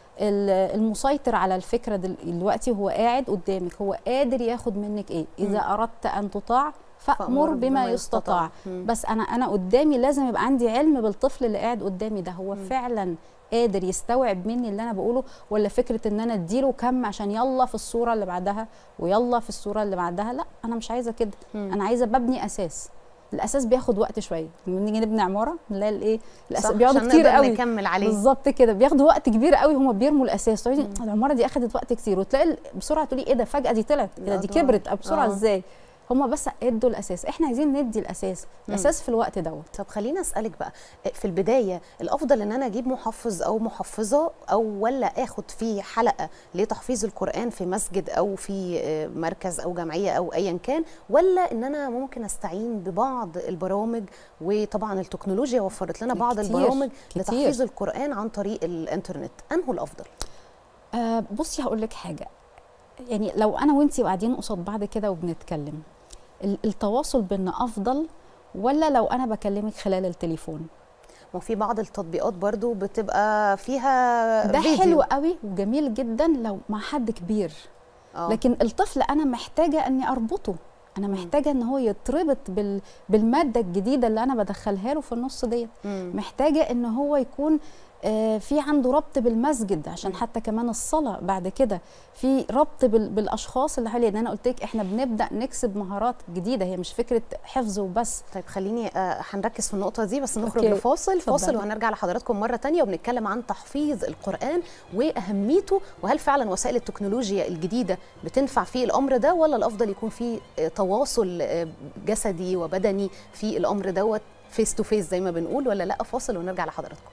Speaker 3: المسيطر على الفكره دل- دلوقتي هو قاعد قدامك هو قادر ياخد منك ايه اذا اردت ان تطاع فامر بما يستطاع
Speaker 1: مم.
Speaker 3: بس انا انا قدامي لازم يبقى عندي علم بالطفل اللي قاعد قدامي ده هو فعلا قادر يستوعب مني اللي انا بقوله ولا فكره ان انا اديله كم عشان يلا في الصوره اللي بعدها ويلا في الصوره اللي بعدها لا انا مش عايزه كده
Speaker 1: مم.
Speaker 3: انا عايزه ببني اساس الاساس بياخد وقت شويه لما نيجي نبني عماره نلاقي الايه الاساس
Speaker 1: صح،
Speaker 3: بيقعدوا
Speaker 1: عشان
Speaker 3: كتير
Speaker 1: نقدر
Speaker 3: قوي
Speaker 1: نكمل عليه
Speaker 3: بالظبط كده بياخدوا وقت كبير قوي هم بيرموا الاساس تقولي العماره دي اخذت وقت كتير وتلاقي ال- بسرعه تقولي ايه ده فجاه دي طلعت ايه ده دي
Speaker 1: الأضواء.
Speaker 3: كبرت أه بسرعه
Speaker 1: آه.
Speaker 3: ازاي هم بس ادوا الاساس احنا عايزين ندي الاساس الاساس في الوقت دوت
Speaker 1: طب خليني اسالك بقى في البدايه الافضل ان انا اجيب محفظ او محفظه او ولا اخد في حلقه لتحفيظ القران في مسجد او في آه، مركز او جمعيه او ايا كان ولا ان انا ممكن استعين ببعض البرامج وطبعا التكنولوجيا وفرت لنا بعض
Speaker 3: كتير،
Speaker 1: البرامج
Speaker 3: كتير.
Speaker 1: لتحفيظ القران عن طريق الانترنت انه الافضل
Speaker 3: آه بصي هقول لك حاجه يعني لو انا وانتي قاعدين قصاد بعض كده وبنتكلم ال- التواصل بينا افضل ولا لو انا بكلمك خلال التليفون
Speaker 1: وفي بعض التطبيقات برضو بتبقى فيها
Speaker 3: ده
Speaker 1: فيديو.
Speaker 3: حلو قوي وجميل جدا لو مع حد كبير
Speaker 1: آه.
Speaker 3: لكن الطفل انا محتاجه اني اربطه انا محتاجه ان هو يتربط بال... بالماده الجديده اللي انا بدخلها له في النص ديت
Speaker 1: مم.
Speaker 3: محتاجه ان هو يكون آه، في عنده ربط بالمسجد عشان
Speaker 1: مم.
Speaker 3: حتى كمان الصلاه بعد كده في ربط بال- بالاشخاص اللي حواليه لان انا قلت لك احنا بنبدا نكسب مهارات جديده هي مش فكره حفظ وبس
Speaker 1: طيب خليني آه، هنركز في النقطة دي بس نخرج
Speaker 3: أوكي.
Speaker 1: لفاصل
Speaker 3: اتفضلي.
Speaker 1: فاصل وهنرجع لحضراتكم مرة تانية وبنتكلم عن تحفيظ القرآن وأهميته وهل فعلا وسائل التكنولوجيا الجديدة بتنفع في الأمر ده ولا الأفضل يكون في آه، تواصل آه، جسدي وبدني في الأمر دوت فيس تو فيس زي ما بنقول ولا لا فاصل ونرجع لحضراتكم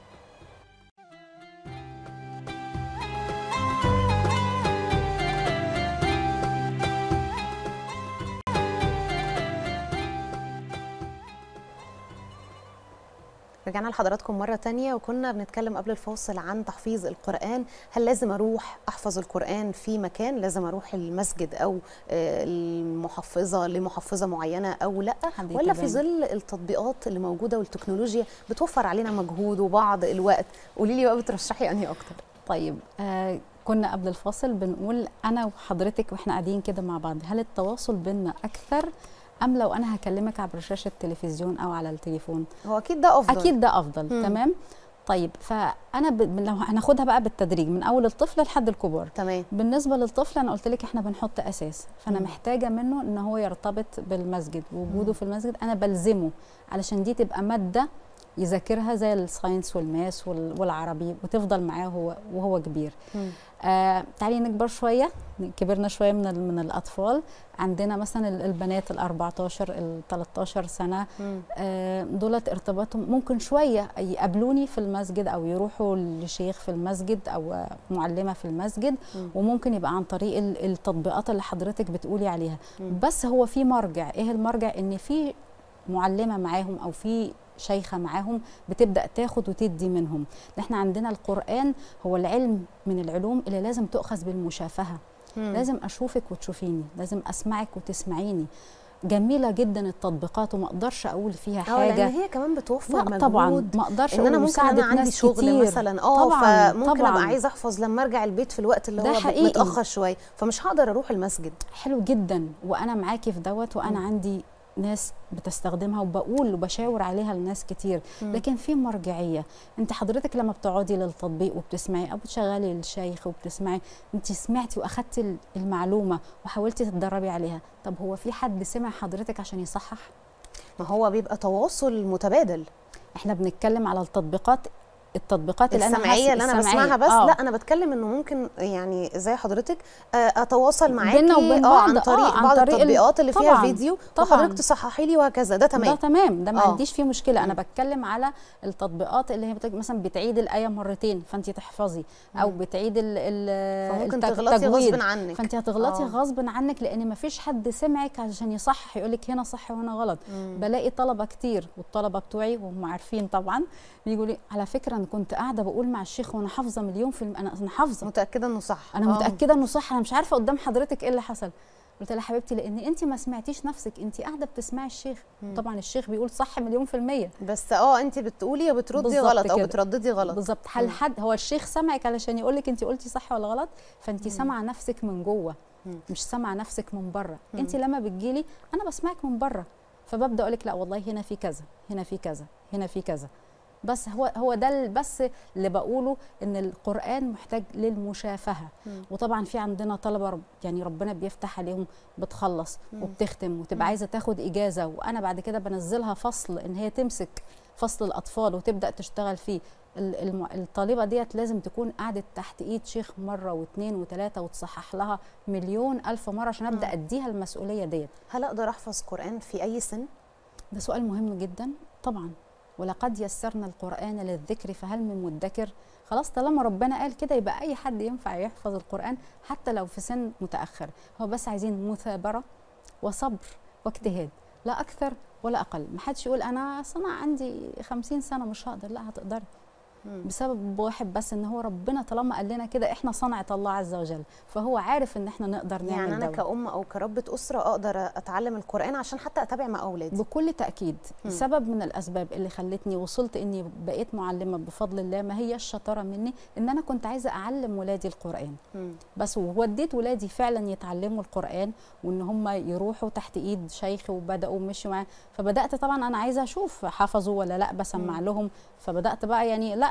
Speaker 1: رجعنا لحضراتكم مرة تانية وكنا بنتكلم قبل الفاصل عن تحفيظ القرآن هل لازم أروح أحفظ القرآن في مكان لازم أروح المسجد أو آه، المحفظة لمحفظة معينة أو لأ
Speaker 3: حد
Speaker 1: ولا في
Speaker 3: يتابعني.
Speaker 1: ظل التطبيقات اللي موجودة والتكنولوجيا بتوفر علينا مجهود وبعض الوقت قولي لي بقى بترشحي أنهي أكتر
Speaker 3: طيب آه كنا قبل الفاصل بنقول انا وحضرتك واحنا قاعدين كده مع بعض هل التواصل بينا اكثر ام لو انا هكلمك عبر شاشه التلفزيون او على التليفون
Speaker 1: هو أكيد ده أفضل
Speaker 3: اكيد ده افضل
Speaker 1: مم.
Speaker 3: تمام طيب فانا ب... لو هناخدها بقى بالتدريج من اول الطفل لحد الكبار
Speaker 1: تمام
Speaker 3: بالنسبه للطفل انا قلت لك احنا بنحط اساس فانا
Speaker 1: مم.
Speaker 3: محتاجه منه ان هو يرتبط بالمسجد وجوده في المسجد انا بلزمه علشان دي تبقى ماده يذاكرها زي الساينس والماس وال- والعربي وتفضل معاه هو وهو كبير
Speaker 1: مم.
Speaker 3: آه تعالي نكبر شويه كبرنا شويه من ال- من الاطفال عندنا مثلا ال- البنات ال 14 ال 13 سنه
Speaker 1: مم.
Speaker 3: آه، دولت ارتباطهم ممكن شويه يقابلوني في المسجد او يروحوا لشيخ في المسجد او آه، معلمه في المسجد
Speaker 1: مم.
Speaker 3: وممكن يبقى عن طريق ال- التطبيقات اللي حضرتك بتقولي عليها
Speaker 1: مم.
Speaker 3: بس هو في مرجع ايه المرجع ان في معلمه معاهم او في شيخه معاهم بتبدا تاخد وتدي منهم احنا عندنا القران هو العلم من العلوم اللي لازم تؤخذ بالمشافهه
Speaker 1: مم.
Speaker 3: لازم اشوفك وتشوفيني لازم اسمعك وتسمعيني جميله جدا التطبيقات وما اقدرش اقول فيها
Speaker 1: اه لان
Speaker 3: حاجه
Speaker 1: هي كمان بتوفر
Speaker 3: لا
Speaker 1: مجهود
Speaker 3: طبعا ما اقدرش
Speaker 1: ان انا
Speaker 3: أقول
Speaker 1: ممكن انا
Speaker 3: مساعدة
Speaker 1: عندي
Speaker 3: ناس
Speaker 1: شغل
Speaker 3: كتير.
Speaker 1: مثلا اه
Speaker 3: طبعاً،
Speaker 1: فممكن
Speaker 3: طبعاً.
Speaker 1: ابقى عايزه احفظ لما ارجع البيت في الوقت اللي
Speaker 3: ده
Speaker 1: هو
Speaker 3: حقيقي.
Speaker 1: متاخر شويه فمش هقدر اروح المسجد
Speaker 3: حلو جدا وانا معاكي في دوت وانا
Speaker 1: مم.
Speaker 3: عندي ناس بتستخدمها وبقول وبشاور عليها لناس كتير
Speaker 1: مم.
Speaker 3: لكن في مرجعيه انت حضرتك لما بتقعدي للتطبيق وبتسمعي او بتشغلي الشيخ وبتسمعي انت سمعتي واخدتي ال- المعلومه وحاولتي تتدربي عليها طب هو في حد سمع حضرتك عشان يصحح
Speaker 1: ما هو بيبقى تواصل متبادل
Speaker 3: احنا بنتكلم على التطبيقات التطبيقات اللي انا
Speaker 1: السمعيه
Speaker 3: حاسة-
Speaker 1: اللي انا
Speaker 3: السمعية.
Speaker 1: بسمعها بس
Speaker 3: آه.
Speaker 1: لا انا بتكلم انه ممكن يعني زي حضرتك آه، اتواصل معاكي
Speaker 3: بينا وبين
Speaker 1: اه عن
Speaker 3: بعض،
Speaker 1: طريق
Speaker 3: آه، عن
Speaker 1: بعض
Speaker 3: طريق ال-
Speaker 1: التطبيقات اللي فيها
Speaker 3: طبعاً،
Speaker 1: فيديو
Speaker 3: طبعاً.
Speaker 1: وحضرتك تصححي لي وهكذا ده
Speaker 3: ده
Speaker 1: تمام
Speaker 3: تمام ده ما
Speaker 1: آه.
Speaker 3: عنديش فيه مشكله انا
Speaker 1: مم.
Speaker 3: بتكلم على التطبيقات اللي هي بتك... مثلا بتعيد الايه مرتين فانت تحفظي او
Speaker 1: مم.
Speaker 3: بتعيد ال... ال...
Speaker 1: فممكن
Speaker 3: التج-
Speaker 1: تغلطي
Speaker 3: التجويد.
Speaker 1: غصب عنك
Speaker 3: فانت هتغلطي
Speaker 1: آه.
Speaker 3: غصب عنك لان ما فيش حد سمعك عشان يصحح يقول لك هنا صح وهنا غلط
Speaker 1: مم.
Speaker 3: بلاقي طلبه كتير والطلبه بتوعي وهم عارفين طبعا بيجوا لي على فكره انا كنت قاعده بقول مع الشيخ وانا حافظه مليون في الم... انا انا حافظه
Speaker 1: متاكده انه صح
Speaker 3: انا
Speaker 1: آه.
Speaker 3: متاكده انه صح انا مش عارفه قدام حضرتك ايه اللي حصل قلت لها حبيبتي لان انت ما سمعتيش نفسك انت قاعده بتسمعي الشيخ
Speaker 1: مم.
Speaker 3: طبعا الشيخ بيقول صح مليون في الميه
Speaker 1: بس اه انت بتقولي وبتردي
Speaker 3: بالظبط
Speaker 1: غلط او
Speaker 3: كده.
Speaker 1: بترددي غلط
Speaker 3: بالظبط هل
Speaker 1: مم.
Speaker 3: حد هو الشيخ سمعك علشان يقول لك انت قلتي صح ولا غلط فانت
Speaker 1: مم.
Speaker 3: سامعه نفسك من جوه
Speaker 1: مم.
Speaker 3: مش سامعه نفسك من بره
Speaker 1: مم.
Speaker 3: انت لما بتجيلي انا بسمعك من بره فببدا اقول لك لا والله هنا في كذا هنا في كذا هنا في كذا بس هو هو ده ال- بس اللي بقوله ان القران محتاج للمشافهه
Speaker 1: مم.
Speaker 3: وطبعا في عندنا طلبه رب يعني ربنا بيفتح عليهم بتخلص
Speaker 1: مم.
Speaker 3: وبتختم
Speaker 1: مم.
Speaker 3: وتبقى عايزه تاخد اجازه وانا بعد كده بنزلها فصل ان هي تمسك فصل الاطفال وتبدا تشتغل فيه ال- الم- الطالبه ديت لازم تكون قعدت تحت ايد شيخ مره واثنين وثلاثه وتصحح لها مليون الف مره عشان ابدا
Speaker 1: مم.
Speaker 3: اديها المسؤوليه ديت
Speaker 1: هل اقدر احفظ قران في اي سن
Speaker 3: ده سؤال مهم جدا طبعا ولقد يسرنا القرآن للذكر فهل من مدكر خلاص طالما ربنا قال كده يبقى أي حد ينفع يحفظ القرآن حتى لو في سن متأخر هو بس عايزين مثابرة وصبر واجتهاد لا أكثر ولا أقل ما حدش يقول أنا أصل أنا عندي خمسين سنة مش هقدر لا هتقدري
Speaker 1: مم.
Speaker 3: بسبب واحد بس ان هو ربنا طالما قال لنا كده احنا صنعة الله عز وجل فهو عارف ان احنا نقدر نعمل
Speaker 1: يعني انا
Speaker 3: دوت.
Speaker 1: كأم او كربة اسره اقدر اتعلم القران عشان حتى اتابع مع اولادي
Speaker 3: بكل تأكيد
Speaker 1: مم.
Speaker 3: سبب من الأسباب اللي خلتني وصلت إني بقيت معلمة بفضل الله ما هي الشطارة مني إن أنا كنت عايزة أعلم ولادي القرآن
Speaker 1: مم.
Speaker 3: بس ووديت ولادي فعلا يتعلموا القرآن وإن هم يروحوا تحت إيد شيخ وبدأوا مشوا معاه فبدأت طبعا أنا عايزة أشوف حفظوا ولا لا بسمع
Speaker 1: مم.
Speaker 3: لهم فبدأت بقى يعني لا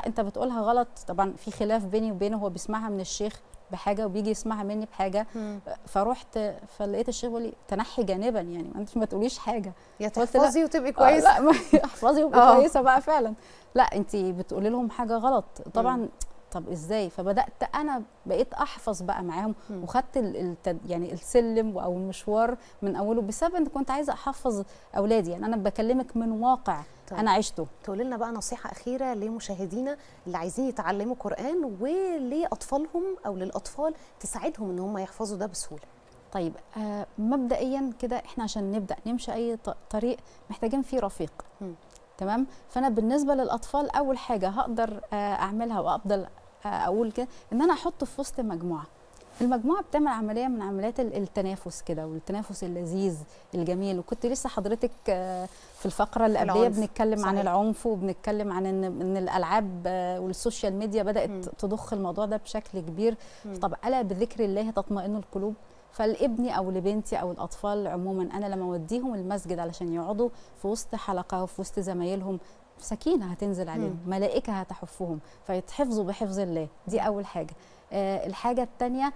Speaker 3: انت بتقولها غلط طبعا في خلاف بيني وبينه هو بيسمعها من الشيخ بحاجه وبيجي يسمعها مني بحاجه
Speaker 1: مم.
Speaker 3: فرحت فلقيت الشيخ بيقول لي تنحي جانبا يعني ما انت ما تقوليش حاجه
Speaker 1: يا
Speaker 3: قلت لا.
Speaker 1: تحفظي وتبقي
Speaker 3: آه،
Speaker 1: كويسه
Speaker 3: لا ما احفظي وابقي
Speaker 1: آه.
Speaker 3: كويسه بقى فعلا لا انت بتقولي لهم حاجه غلط طبعا طب ازاي فبدات انا بقيت احفظ بقى معاهم
Speaker 1: مم.
Speaker 3: وخدت ال- التد يعني السلم او المشوار من اوله بسبب ان كنت عايزه احفظ اولادي يعني انا بكلمك من واقع
Speaker 1: طيب.
Speaker 3: انا عشته
Speaker 1: تقولي لنا بقى نصيحة أخيرة لمشاهدينا اللي عايزين يتعلموا قرآن ولأطفالهم أو للأطفال تساعدهم إن هم يحفظوا ده بسهولة.
Speaker 3: طيب آه مبدئيا كده احنا عشان نبدا نمشي اي ط- طريق محتاجين فيه رفيق
Speaker 1: مم.
Speaker 3: تمام فانا بالنسبه للاطفال اول حاجه هقدر آه اعملها وافضل آه اقول كده ان انا احطه في وسط مجموعه المجموعه بتعمل عمليه من عمليات ال- التنافس كده والتنافس اللذيذ الجميل وكنت لسه حضرتك آه، في الفقره اللي قبليه
Speaker 1: العنف.
Speaker 3: بنتكلم عن
Speaker 1: صحيح.
Speaker 3: العنف وبنتكلم عن ان ان الالعاب آه، والسوشيال ميديا بدات
Speaker 1: مم.
Speaker 3: تضخ الموضوع ده بشكل كبير
Speaker 1: مم.
Speaker 3: طب الا بذكر الله تطمئن القلوب فلابني او لبنتي او الاطفال عموما انا لما اوديهم المسجد علشان يقعدوا في وسط حلقه وفي وسط زمايلهم سكينه هتنزل عليهم ملائكه هتحفهم فيتحفظوا بحفظ الله دي اول حاجه آه الحاجه الثانيه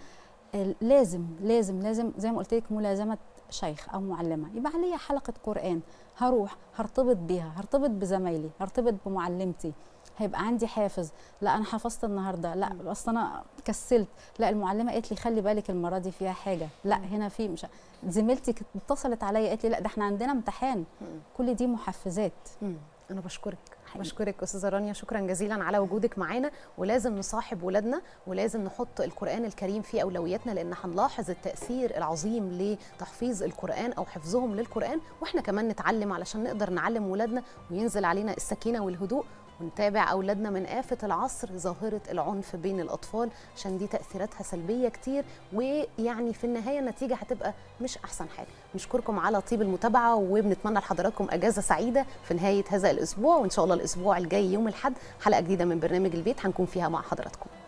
Speaker 3: لازم لازم لازم زي ما قلت لك ملازمه شيخ او معلمه يبقى عليا حلقه قران هروح هرتبط بيها هرتبط بزمايلي هرتبط بمعلمتي هيبقى عندي حافز لا انا حفظت النهارده لا اصل انا كسلت لا المعلمه قالت لي خلي بالك المره دي فيها حاجه لا هنا في مش زميلتي كانت اتصلت عليا قالت لي لا ده احنا عندنا امتحان
Speaker 1: مم.
Speaker 3: كل دي محفزات
Speaker 1: مم. أنا بشكرك
Speaker 3: حقيقي.
Speaker 1: بشكرك أستاذة رانيا شكرا جزيلا على وجودك معانا ولازم نصاحب ولادنا ولازم نحط القرآن الكريم في أولوياتنا لأن هنلاحظ التأثير العظيم لتحفيظ القرآن أو حفظهم للقرآن وإحنا كمان نتعلم علشان نقدر نعلم ولادنا وينزل علينا السكينة والهدوء ونتابع أولادنا من آفة العصر ظاهرة العنف بين الأطفال عشان دي تأثيراتها سلبية كتير ويعني في النهاية النتيجة هتبقى مش أحسن حاجة نشكركم على طيب المتابعة وبنتمنى لحضراتكم أجازة سعيدة في نهاية هذا الأسبوع وإن شاء الله الأسبوع الجاي يوم الأحد حلقة جديدة من برنامج البيت هنكون فيها مع حضراتكم